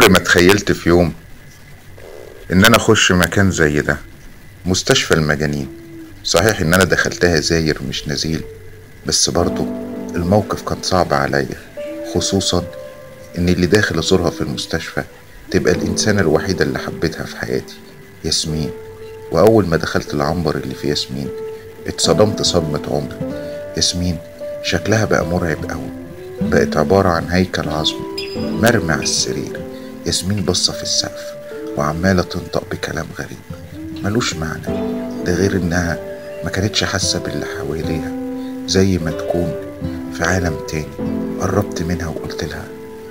عمري ما تخيلت في يوم ان انا اخش مكان زي ده مستشفى المجانين صحيح ان انا دخلتها زاير مش نزيل بس برضو الموقف كان صعب عليا خصوصا ان اللي داخل ازورها في المستشفى تبقى الانسانة الوحيدة اللي حبيتها في حياتي ياسمين واول ما دخلت العنبر اللي في ياسمين اتصدمت صدمة عمري ياسمين شكلها بقى مرعب قوي بقت عبارة عن هيكل عظمي مرمي على السرير ياسمين بصة في السقف وعمالة تنطق بكلام غريب ملوش معنى ده غير انها ما كانتش حاسة باللي حواليها زي ما تكون في عالم تاني قربت منها وقلت لها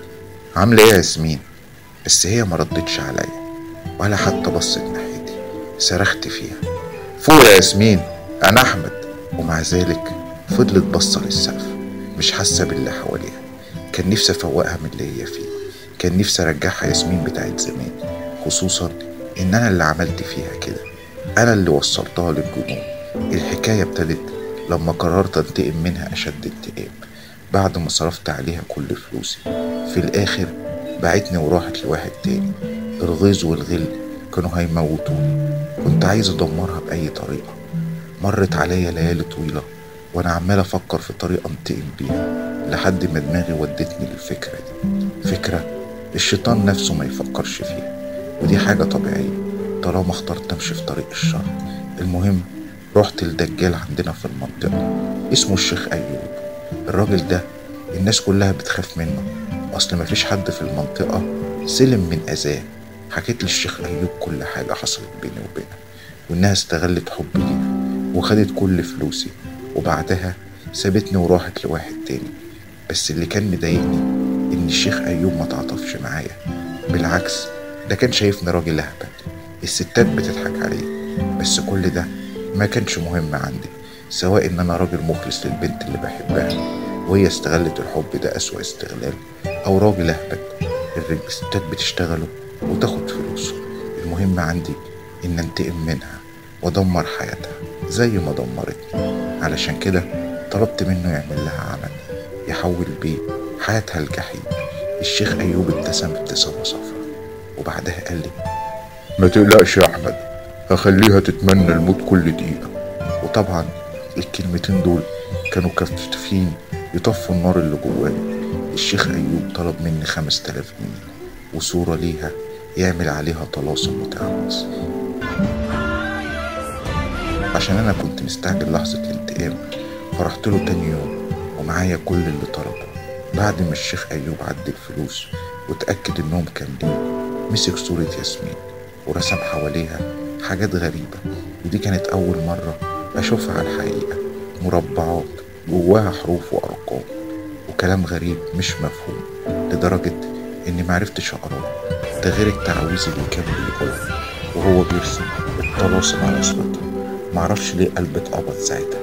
عاملة ايه يا ياسمين بس هي ما ردتش عليا ولا حتى بصت ناحيتي صرخت فيها فوق يا ياسمين انا احمد ومع ذلك فضلت باصة للسقف مش حاسة باللي حواليها كان نفسي افوقها من اللي هي فيه كان نفسي ارجعها ياسمين بتاعت زمان خصوصا ان انا اللي عملت فيها كده انا اللي وصلتها للجنون الحكاية ابتدت لما قررت انتقم منها اشد انتقام بعد ما صرفت عليها كل فلوسي في الاخر بعتني وراحت لواحد تاني الغيظ والغل كانوا هيموتوني كنت عايز ادمرها باي طريقة مرت عليا ليالي طويلة وانا عمال افكر في طريقة انتقم بيها لحد ما دماغي ودتني للفكرة دي فكرة الشيطان نفسه ما يفكرش فيها ودي حاجة طبيعية طالما اخترت امشي في طريق الشر المهم رحت لدجال عندنا في المنطقة اسمه الشيخ أيوب الراجل ده الناس كلها بتخاف منه أصل مفيش حد في المنطقة سلم من أذاه حكيت للشيخ أيوب كل حاجة حصلت بيني وبينها وإنها استغلت حبي ليها وخدت كل فلوسي وبعدها سابتني وراحت لواحد تاني بس اللي كان مضايقني إن الشيخ أيوب ما تعاطفش معايا بالعكس ده كان شايفني راجل أهبل الستات بتضحك عليه بس كل ده ما كانش مهم عندي سواء ان انا راجل مخلص للبنت اللي بحبها وهي استغلت الحب ده اسوأ استغلال او راجل اهبل الستات بتشتغله وتاخد فلوسه المهم عندي ان انتقم منها وادمر حياتها زي ما دمرتني علشان كده طلبت منه يعمل لها عمل يحول بيه حياتها الجحيم الشيخ ايوب ابتسم ابتسامه صفرا وبعدها قال لي ما تقلقش يا احمد هخليها تتمنى الموت كل دقيقة وطبعا الكلمتين دول كانوا كافيين يطفوا النار اللي جوايا الشيخ أيوب طلب مني خمس تلاف جنيه وصورة ليها يعمل عليها طلاسم وتعويذ عشان أنا كنت مستعجل لحظة الانتقام فرحت له تاني يوم ومعايا كل اللي طلبه بعد ما الشيخ أيوب عد الفلوس وتأكد إنهم كاملين مسك صورة ياسمين ورسم حواليها حاجات غريبة ودي كانت أول مرة أشوفها على الحقيقة مربعات جواها حروف وأرقام وكلام غريب مش مفهوم لدرجة إني معرفتش أقراه ده غير التعويذ اللي كان بيقولها وهو بيرسم الطلاسم على صورتها معرفش ليه قلبي اتقبض ساعتها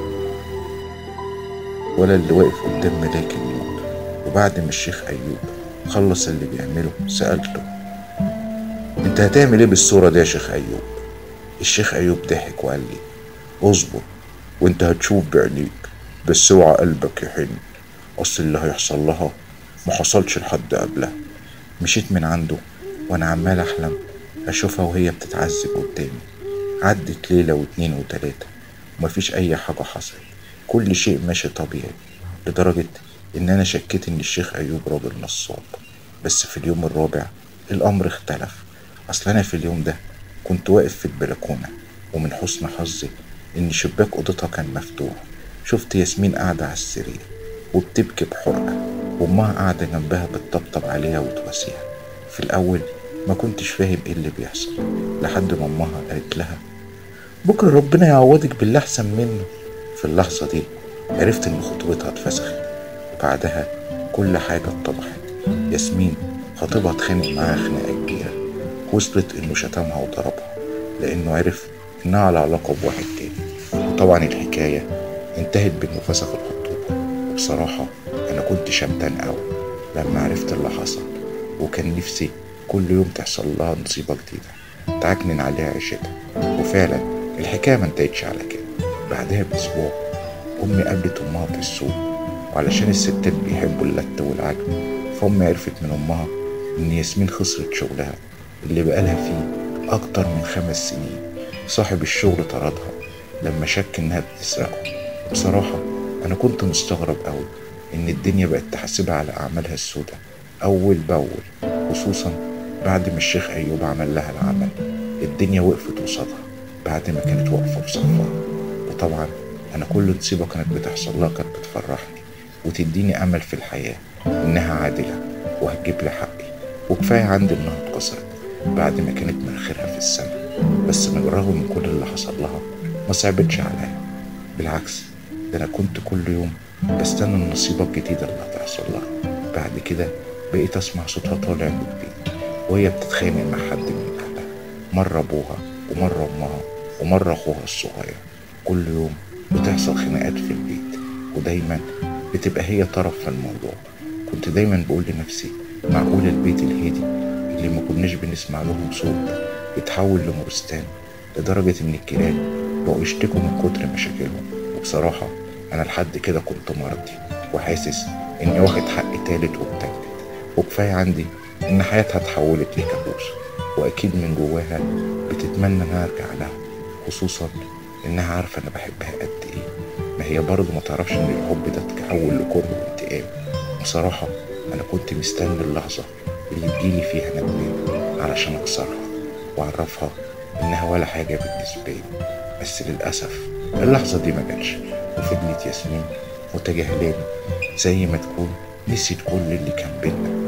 ولا اللي واقف قدام ملاك الموت وبعد ما الشيخ أيوب خلص اللي بيعمله سألته انت هتعمل ايه بالصورة دي يا شيخ أيوب الشيخ أيوب ضحك وقال لي اصبر وانت هتشوف بعينيك بس اوعى قلبك يحن اصل اللي هيحصل لها ما حصلش لحد قبلها مشيت من عنده وانا عمال احلم اشوفها وهي بتتعذب قدامي عدت ليلة واتنين وتلاتة ومفيش اي حاجة حصلت كل شيء ماشي طبيعي لدرجة ان انا شكيت ان الشيخ ايوب راجل نصاب بس في اليوم الرابع الامر اختلف اصل انا في اليوم ده كنت واقف في البلكونة ومن حسن حظي ان شباك اوضتها كان مفتوح شفت ياسمين قاعدة على السرير وبتبكي بحرقة وامها قاعدة جنبها بتطبطب عليها وتواسيها في الاول ما كنتش فاهم ايه اللي بيحصل لحد ما امها قالت لها بكرة ربنا يعوضك باللي احسن منه في اللحظة دي عرفت ان خطوبتها اتفسخت وبعدها كل حاجة اتضحت ياسمين خطيبها اتخانق معاها خناقة كبيرة وصلت انه شتمها وضربها لانه عرف انها على علاقة بواحد تاني وطبعا الحكاية انتهت بانه فسخ الخطوبة وبصراحة انا كنت شمتان قوي لما عرفت اللي حصل وكان نفسي كل يوم تحصل لها نصيبة جديدة تعكنن عليها عيشتها وفعلا الحكاية ما انتهتش على كده بعدها بأسبوع أمي قابلت أمها في السوق وعلشان الستات بيحبوا اللت والعجن فأمي عرفت من أمها إن ياسمين خسرت شغلها اللي بقالها فيه أكتر من خمس سنين صاحب الشغل طردها لما شك إنها بتسرقه بصراحة أنا كنت مستغرب أوي إن الدنيا بقت تحاسبها على أعمالها السوداء أول بأول خصوصا بعد ما الشيخ أيوب عمل لها العمل الدنيا وقفت قصادها بعد ما كانت واقفة في صفها وطبعا أنا كل نصيبة كانت بتحصل لها كانت بتفرحني وتديني أمل في الحياة إنها عادلة وهتجيب لي حقي وكفاية عندي إنها اتكسرت بعد ما كانت مناخيرها في السماء بس من الرغم من كل اللي حصل لها ما صعبتش عليا بالعكس ده أنا كنت كل يوم بستنى النصيبة الجديدة اللي هتحصل لها بعد كده بقيت أسمع صوتها طالع من البيت وهي بتتخانق مع حد من أهلها مرة أبوها ومرة أمها ومرة أخوها الصغير كل يوم بتحصل خناقات في البيت ودايما بتبقى هي طرف في الموضوع كنت دايما بقول لنفسي معقول البيت الهادي اللي ما كناش بنسمع لهم صوت يتحول لمورستان لدرجة إن الجيران بقوا يشتكوا من كتر مشاكلهم وبصراحة أنا لحد كده كنت مرضي وحاسس إني واخد حق تالت ومتجدد وكفاية عندي إن حياتها اتحولت لكابوس وأكيد من جواها بتتمنى إن أنا أرجع لها خصوصا إنها عارفة أنا بحبها قد إيه ما هي برضه ما تعرفش إن الحب ده اتحول لكره وانتقام بصراحة أنا كنت مستني اللحظة اللي تجيلي فيها ندمان علشان أكسرها وأعرفها إنها ولا حاجة بالنسبة لي بس للأسف اللحظة دي ما جاتش وفضلت ياسمين متجاهلاني زي ما تكون نسيت كل اللي كان بينا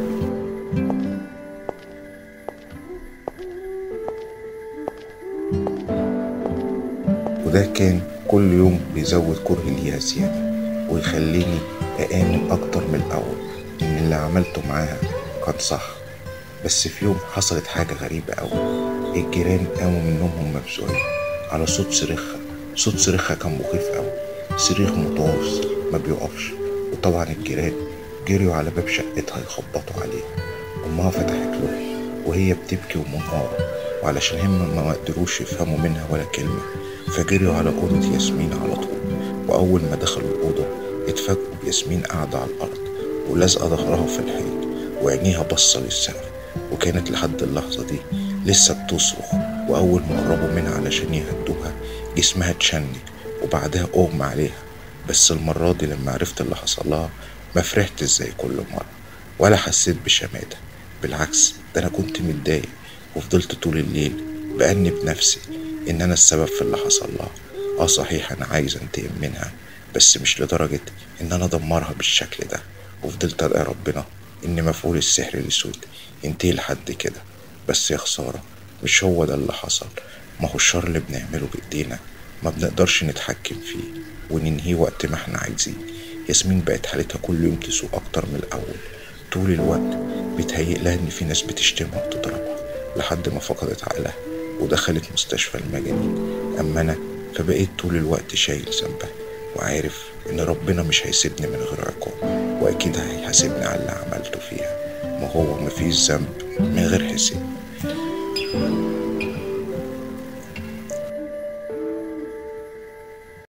وده كان كل يوم بيزود كرهي ليها زيادة ويخليني أآمن أكتر من الأول إن اللي عملته معاها كان صح بس في يوم حصلت حاجة غريبة أوي الجيران قاموا من نومهم مفزوعين على صوت صريخها صوت صريخها كان مخيف أوي صريخ متواصل ما بيقفش وطبعا الجيران جريوا على باب شقتها يخبطوا عليها أمها فتحت له وهي بتبكي ومنهارة وعلشان هم ما قدروش يفهموا منها ولا كلمة فجريوا على أوضة ياسمين على طول وأول ما دخلوا الأوضة اتفاجئوا بياسمين قاعدة على الأرض ولازقة ظهرها في الحيط وعينيها باصة للسقف وكانت لحد اللحظة دي لسه بتصرخ وأول ما قربوا منها علشان يهدوها جسمها اتشنج وبعدها أغمى عليها بس المرة دي لما عرفت اللي حصل لها ما فرحتش زي كل مرة ولا حسيت بشماتة بالعكس ده أنا كنت متضايق وفضلت طول الليل بأنب نفسي إن أنا السبب في اللي حصل لها آه صحيح أنا عايز أنتقم منها بس مش لدرجة إن أنا أدمرها بالشكل ده وفضلت أدعي ربنا إن مفعول السحر الأسود ينتهي لحد كده بس يا خسارة مش هو ده اللي حصل ما هو الشر اللي بنعمله بإيدينا ما بنقدرش نتحكم فيه وننهيه وقت ما احنا عايزين ياسمين بقت حالتها كل يوم تسوء أكتر من الأول طول الوقت بيتهيأ لها إن في ناس بتشتمها وتضربها لحد ما فقدت عقلها ودخلت مستشفى المجانين أما أنا فبقيت طول الوقت شايل ذنبها وعارف إن ربنا مش هيسيبني من غير عقاب وأكيد هيحاسبني على اللي عملته فيها ما هو مفيش ذنب من غير حساب